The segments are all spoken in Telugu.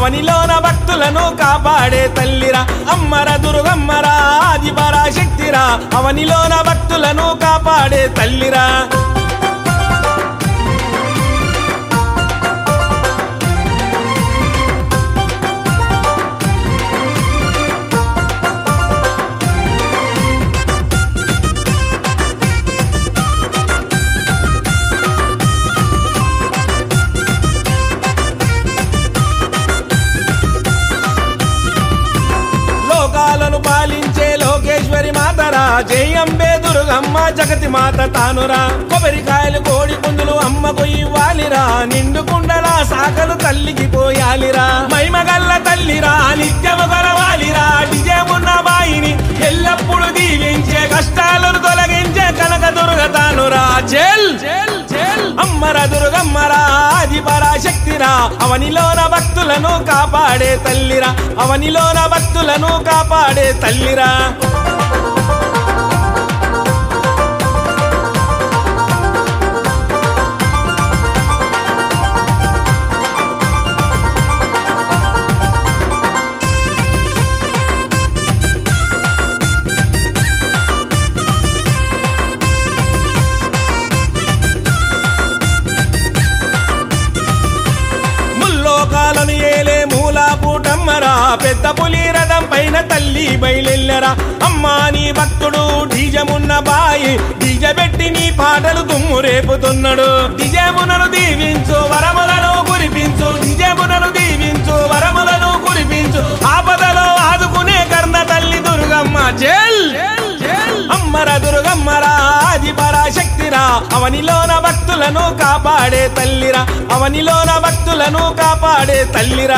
అవనిలోన భక్తులను కాపాడే తల్లిరా అమ్మర దుర్గమ్మరా ఆది పరాశక్తిరా అవనిలోన భక్తులను కాపాడే తల్లిరా లోకాలను పాలించే లోకేశ్వరి మాతరా జయంబే దుర్గమ్మ జగతి మాత తానురా కొబ్బరికాయలు కోడి పుంజులు అమ్మకు ఇవ్వాలిరా నిండు కుండల సాకలు తల్లికి పోయాలిరా మైమగల్ల తల్లిరా నిత్యము కొలవాలిరా విజయమున్న బాయిని ఎల్లప్పుడు దీవించే కష్టాలను తొలగించే కనక దుర్గ తానురా చెల్ అమ్మర దుర్గమ్మరా ఆది పరాశక్తిరా అవనిలోన భక్తులను కాపాడే తల్లిరా అవనిలోన భక్తులను కాపాడే తల్లిరా ముల్లోకాలను ఏలే మూలా పూటమ్మరా పెద్ద పులి రథం పైన తల్లి బయలెల్లరా అమ్మా నీ భక్తుడు డీజమున్న బాయి డీజ పెట్టి నీ పాటలు దుమ్ము రేపుతున్నాడు డిజమునను దీవించు వరములను కురిపించు డిజమునను దీవించు వరములను కురిపించు ఆపదలో ఆదుకునే కర్ణ తల్లి దుర్గమ్మ జల్ అమ్మర దుర్గమ్మరా ఆది పరాశక్తిరా అవనిలోన భక్తులను కాపాడే తల్లిరా అవనిలోన భక్తులను కాపాడే తల్లిరా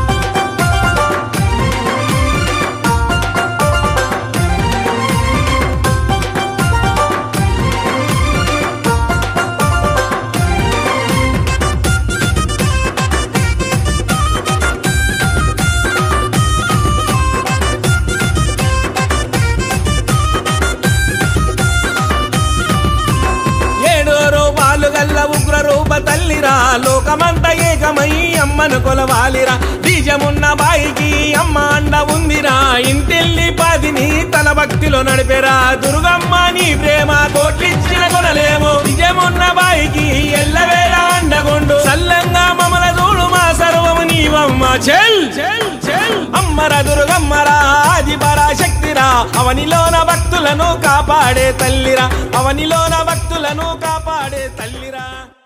ఏడో రూపాలు గల్ల ఉగ్ర రూప తల్లిరా లోకమంత ఏకమై అమ్మను కొలవాలిరా బీజమున్న బాయికి అమ్మ అండ ఉందిరా ఇంటిల్లి పాదిని తన భక్తిలో నడిపెరా దుర్గమ్మ నీ ప్రేమ కోట్లిచ్చిన కొనలేము నిజమున్న బాయికి ఎల్లవేళ అండగొండు సల్లంగా మమల చూడు మా సర్వము నీవమ్మ చెల్ అమ్మర దుర్గమ్మరా ఆది పరాశక్తిరా అవనిలోన భక్తులను కాపాడే తల్లిరా అవనిలోన భక్తులను కాపాడే తల్లిరా